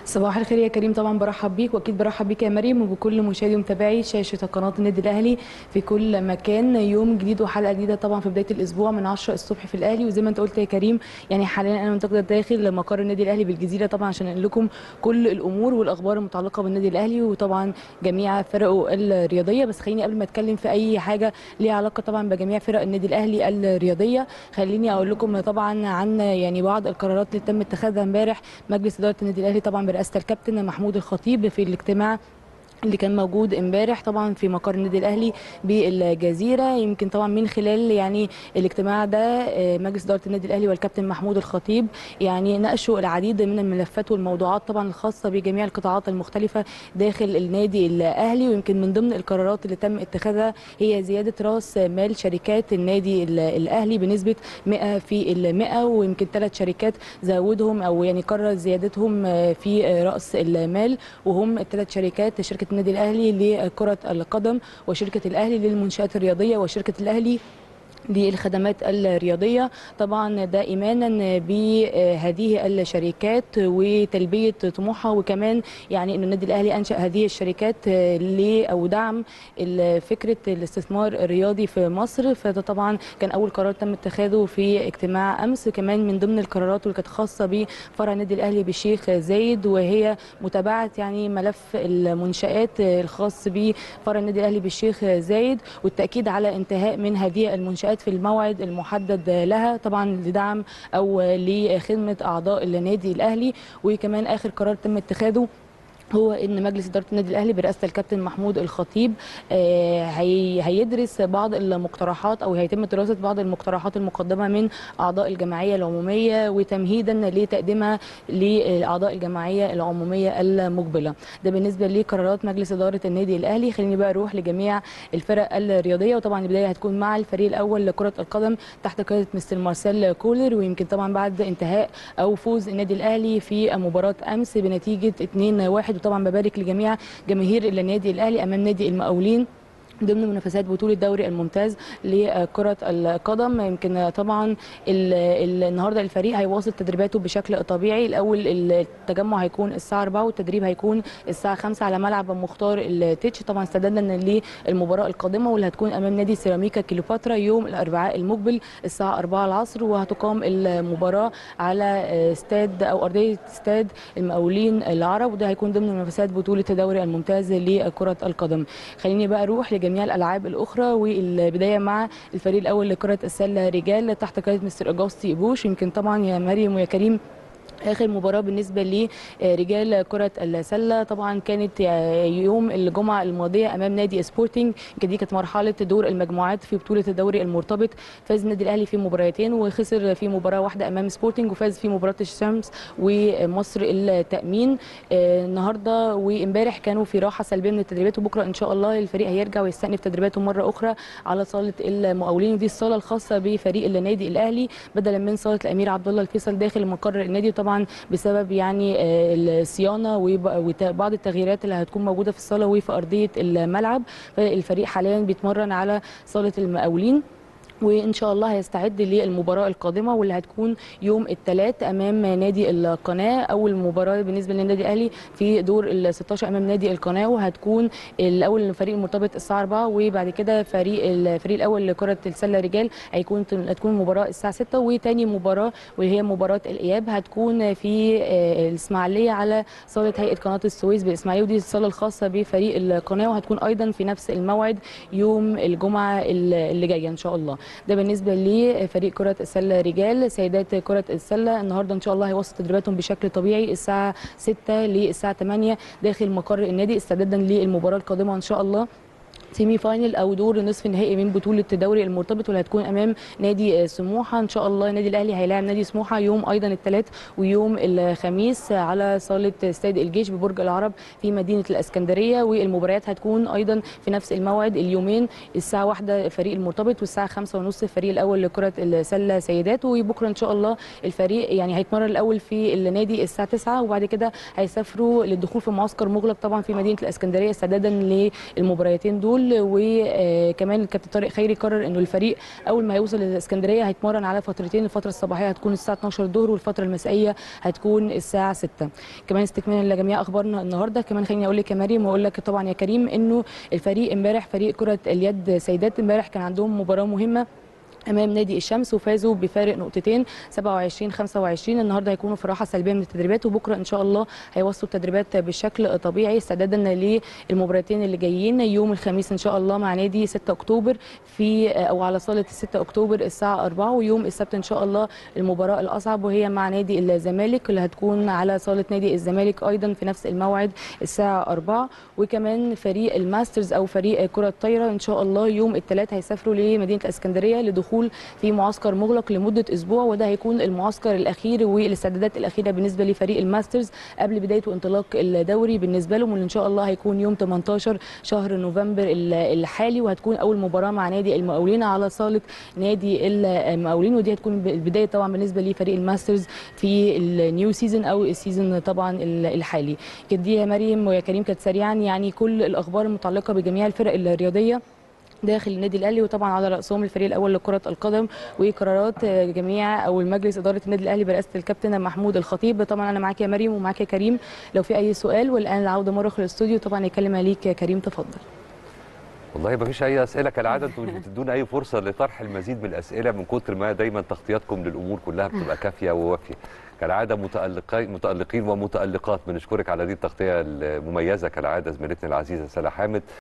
صباح الخير يا كريم طبعا برحب بيك واكيد برحب بيك يا مريم وبكل مشاهدي ومتابعي شاشه قناه النادي الاهلي في كل مكان يوم جديد وحلقه جديده طبعا في بدايه الاسبوع من 10 الصبح في الاهلي وزي ما انت قلت يا كريم يعني حاليا انا منتقده داخل مقر النادي الاهلي بالجزيره طبعا عشان انقل لكم كل الامور والاخبار المتعلقه بالنادي الاهلي وطبعا جميع فرقه الرياضيه بس خليني قبل ما اتكلم في اي حاجه ليها علاقه طبعا بجميع فرق النادي الاهلي الرياضيه خليني اقول لكم طبعا عن يعني بعض القرارات اللي تم اتخاذها امبارح مجلس اداره النادي الاهلي طبعا برئاسه الكابتن محمود الخطيب في الاجتماع اللي كان موجود امبارح طبعا في مقر النادي الاهلي بالجزيره يمكن طبعا من خلال يعني الاجتماع ده مجلس اداره النادي الاهلي والكابتن محمود الخطيب يعني ناقشوا العديد من الملفات والموضوعات طبعا الخاصه بجميع القطاعات المختلفه داخل النادي الاهلي ويمكن من ضمن القرارات اللي تم اتخاذها هي زياده راس مال شركات النادي الاهلي بنسبه 100 في المئة ويمكن ثلاث شركات زودهم او يعني قرر زيادتهم في راس المال وهم الثلاث شركات شركه النادي الاهلي لكره القدم وشركه الاهلي للمنشات الرياضيه وشركه الاهلي للخدمات الرياضيه طبعا ده ايمانا بهذه الشركات وتلبيه طموحها وكمان يعني ان النادي الاهلي انشا هذه الشركات ل او دعم فكره الاستثمار الرياضي في مصر فده طبعا كان اول قرار تم اتخاذه في اجتماع امس كمان من ضمن القرارات اللي كانت خاصه بفرع النادي الاهلي بالشيخ زايد وهي متابعه يعني ملف المنشات الخاص بفرع النادي الاهلي بالشيخ زايد والتاكيد على انتهاء من هذه المنشات في الموعد المحدد لها طبعا لدعم او لخدمه اعضاء النادي الاهلي وكمان اخر قرار تم اتخاذه هو ان مجلس اداره النادي الاهلي برئاسه الكابتن محمود الخطيب هي هيدرس بعض المقترحات او هيتم دراسه بعض المقترحات المقدمه من اعضاء الجمعيه العموميه وتمهيدا لتقديمها لاعضاء الجمعيه العموميه المقبله ده بالنسبه لقرارات مجلس اداره النادي الاهلي خليني بقى اروح لجميع الفرق الرياضيه وطبعا البدايه هتكون مع الفريق الاول لكره القدم تحت قياده مستر مارسيل كولر ويمكن طبعا بعد انتهاء او فوز النادي الاهلي في مباراه امس بنتيجه 2-1 وطبعا ببارك لجميع جماهير النادي الاهلي امام نادي المقاولين ضمن منافسات بطوله الدوري الممتاز لكره القدم يمكن طبعا النهارده الفريق هيواصل تدريباته بشكل طبيعي الاول التجمع هيكون الساعه 4 والتدريب هيكون الساعه 5 على ملعب مختار التتش طبعا استعدادا للمباراه القادمه واللي هتكون امام نادي سيراميكا كليوباترا يوم الاربعاء المقبل الساعه 4 العصر وهتقام المباراه على استاد او ارضيه استاد المقاولين العرب وده هيكون ضمن منافسات بطوله الدوري الممتاز لكره القدم خليني بقى اروح جميع الالعاب الاخرى والبدايه مع الفريق الاول لكره السله رجال تحت قياده مستر اجاستي بوش يمكن طبعا يا مريم ويا كريم اخر مباراه بالنسبه لرجال كره السله طبعا كانت يوم الجمعه الماضيه امام نادي سبورتنج دي كانت مرحله دور المجموعات في بطوله الدوري المرتبط فاز النادي الاهلي في مباراتين وخسر في مباراه واحده امام سبورتنج وفاز في مباراه الشمس ومصر التامين النهارده وامبارح كانوا في راحه سلبيه من التدريبات وبكره ان شاء الله الفريق هيرجع ويستأنف تدريباته مره اخرى على صاله المقاولين ودي الصاله الخاصه بفريق النادي الاهلي بدلا من صاله الامير عبد الله الفيصل داخل مقر النادي طبعا بسبب يعني الصيانه وبعض التغييرات اللي هتكون موجوده في الصاله وفي ارضيه الملعب فالفريق حاليا بيتمرن على صاله المقاولين وان شاء الله هيستعد للمباراه القادمه واللي هتكون يوم الثلاث امام نادي القناه اول مباراه بالنسبه للنادي الاهلي في دور ال 16 امام نادي القناه وهتكون الاول الفريق المرتبط الساعه 4 وبعد كده فريق الفريق الاول لكره السله رجال هيكون هتكون مباراه الساعه 6 وثاني مباراه وهي مباراه الاياب هتكون في الاسماعيليه على صاله هيئه قناه السويس بالاسماعيليه ودي الصاله الخاصه بفريق القناه وهتكون ايضا في نفس الموعد يوم الجمعه اللي جايه ان شاء الله ده بالنسبه لفريق كره السله رجال سيدات كره السله النهارده ان شاء الله هيواصل تدريباتهم بشكل طبيعي الساعه 6 للساعه 8 داخل مقر النادي استعدادا للمباراه القادمه ان شاء الله سيمي فاينل او دور نصف النهائي من بطوله الدوري المرتبط واللي هتكون امام نادي سموحه ان شاء الله النادي الاهلي هيلاعب نادي سموحه يوم ايضا الثلاث ويوم الخميس على صاله استاد الجيش ببرج العرب في مدينه الاسكندريه والمباريات هتكون ايضا في نفس الموعد اليومين الساعه 1 الفريق المرتبط والساعه 5 ونص الفريق الاول لكره السله سيدات وبكره ان شاء الله الفريق يعني هيتمرن الاول في النادي الساعه 9 وبعد كده هيسافروا للدخول في معسكر مغلق طبعا في مدينه الاسكندريه استعدادا للمباراتين دول دول وكمان الكابتن طارق خيري قرر انه الفريق اول ما هيوصل للاسكندريه هيتمرن على فترتين الفتره الصباحيه هتكون الساعه 12 الظهر والفتره المسائيه هتكون الساعه 6 كمان استكمالا لجميع اخبارنا النهارده كمان خليني اقول لك يا مريم واقول لك طبعا يا كريم انه الفريق امبارح فريق كره اليد سيدات امبارح كان عندهم مباراه مهمه امام نادي الشمس وفازوا بفارق نقطتين 27 25 النهارده هيكونوا في راحه سلبيه من التدريبات وبكره ان شاء الله هيواصلوا التدريبات بشكل طبيعي استعدادا للمباراتين اللي جايين يوم الخميس ان شاء الله مع نادي 6 اكتوبر في او على صاله 6 اكتوبر الساعه 4 ويوم السبت ان شاء الله المباراه الاصعب وهي مع نادي الزمالك اللي هتكون على صاله نادي الزمالك ايضا في نفس الموعد الساعه 4 وكمان فريق الماسترز او فريق كره الطايره ان شاء الله يوم الثلاث هيسافروا لمدينه الاسكندريه لدخول الدخول في معسكر مغلق لمده اسبوع وده هيكون المعسكر الاخير والاستعدادات الاخيره بالنسبه لفريق الماسترز قبل بدايه وانطلاق الدوري بالنسبه لهم واللي ان شاء الله هيكون يوم 18 شهر نوفمبر الحالي وهتكون اول مباراه مع نادي المقاولين على صاله نادي المقاولين ودي هتكون البدايه طبعا بالنسبه لفريق الماسترز في النيو سيزون او السيزون طبعا الحالي كده دي يا مريم ويا كريم كانت سريعا يعني كل الاخبار المتعلقه بجميع الفرق الرياضيه داخل النادي الاهلي وطبعا على راسهم الفريق الاول لكره القدم وقرارات جميع او المجلس اداره النادي الاهلي برئاسه الكابتن محمود الخطيب طبعا انا معاك يا مريم ومعاك يا كريم لو في اي سؤال والان العوده مره اخرى للاستوديو طبعا يكلم عليك يا كريم تفضل والله ما فيش اي اسئله كالعاده انتم مش بتدونا اي فرصه لطرح المزيد من الاسئله من كتر ما دايما تغطياتكم للامور كلها بتبقى كافيه ووافيه كالعاده متالقين متالقين ومتالقات بنشكرك على هذه التغطيه المميزه كالعاده زميلتنا العزيزه سلا حامد